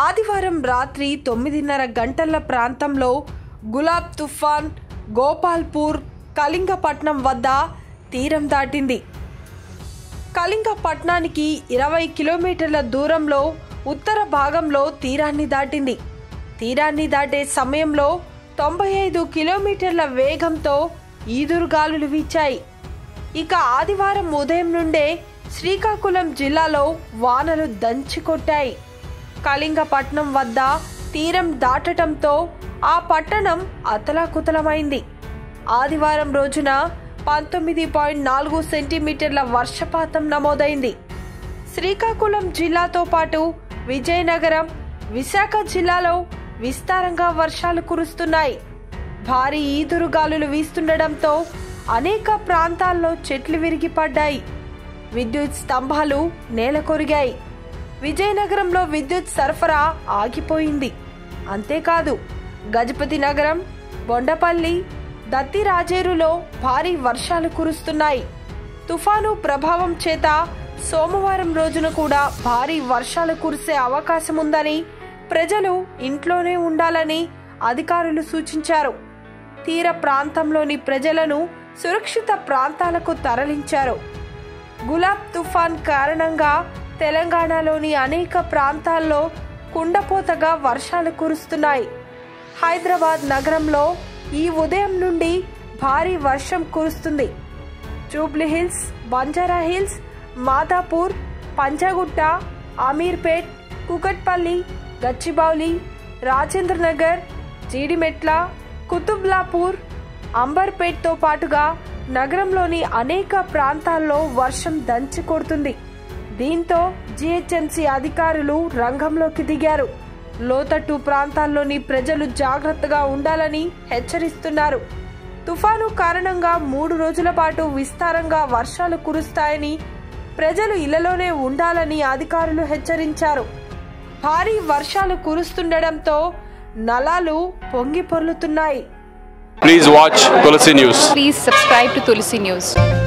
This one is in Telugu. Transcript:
ఆదివారం రాత్రి తొమ్మిదిన్నర గంటల ప్రాంతంలో గులాబ్ తుఫాన్ గోపాల్పూర్ కళింగపట్నం వద్ద తీరం దాటింది కళింగపట్నానికి ఇరవై కిలోమీటర్ల దూరంలో ఉత్తర భాగంలో తీరాన్ని దాటింది తీరాన్ని దాటే సమయంలో తొంభై ఐదు కిలోమీటర్ల వేగంతో ఈదురుగాలులు వీచాయి ఇక ఆదివారం ఉదయం నుండే శ్రీకాకుళం జిల్లాలో వానలు దంచికొట్టాయి కళింగపట్నం వద్ద తీరం దాటటంతో ఆ పట్టణం అతలాకుతలమైంది ఆదివారం రోజున పంతొమ్మిది పాయింట్ నాలుగు సెంటీమీటర్ల వర్షపాతం నమోదైంది శ్రీకాకుళం జిల్లాతో పాటు విజయనగరం విశాఖ జిల్లాలో విస్తారంగా వర్షాలు కురుస్తున్నాయి భారీ ఈదురుగాలులు వీస్తుండటంతో అనేక ప్రాంతాల్లో చెట్లు విరిగి పడ్డాయి విద్యుత్ స్తంభాలు నేల కొరిగాయి విజయనగరంలో విద్యుత్ సరఫరా ఆగిపోయింది అంతేకాదు గజపతి నగరం బొండపల్లి దత్తిరాజేరులో భారీ వర్షాలు కురుస్తున్నాయి తుఫాను ప్రభావం చేత సోమవారం రోజున కూడా భారీ వర్షాలు కురిసే అవకాశం ఉందని ప్రజలు ఇంట్లోనే ఉండాలని అధికారులు సూచించారు తీర ప్రాంతంలోని ప్రజలను సురక్షిత ప్రాంతాలకు తరలించారు గులాబ్ తుఫాన్ కారణంగా తెలంగాణలోని అనేక ప్రాంతాల్లో కుండపోతగా వర్షాలు కురుస్తున్నాయి హైదరాబాద్ నగరంలో ఈ ఉదయం నుండి భారీ వర్షం కురుస్తుంది Jubilee Hills Banjara Hills Madhapur Panjagutta Ameerpet Kukatpally Gachibowli Rajendra Nagar Jeedimetla Qutbullapur అంబర్పేట్తో పాటుగా నగరంలోని అనేక ప్రాంతాల్లో వర్షం దంచి కొడుతుంది దీంతో జిహెచ్ఎంసీ అధికారులు రంగంలోకి దిగారు లోతట్టు ప్రాంతాల్లోని ప్రజలు జాగ్రత్తగా ఉండాలని హెచ్చరిస్తున్నారు తుఫాను కారణంగా మూడు రోజుల పాటు విస్తారంగా వర్షాలు కురుస్తాయని ప్రజలు ఇళ్లలోనే ఉండాలని అధికారులు హెచ్చరించారు భారీ వర్షాలు కురుస్తుండటంతో నలాలు పొంగి పొర్లుతున్నాయి Please watch Tulsi News. Please subscribe to Tulsi News.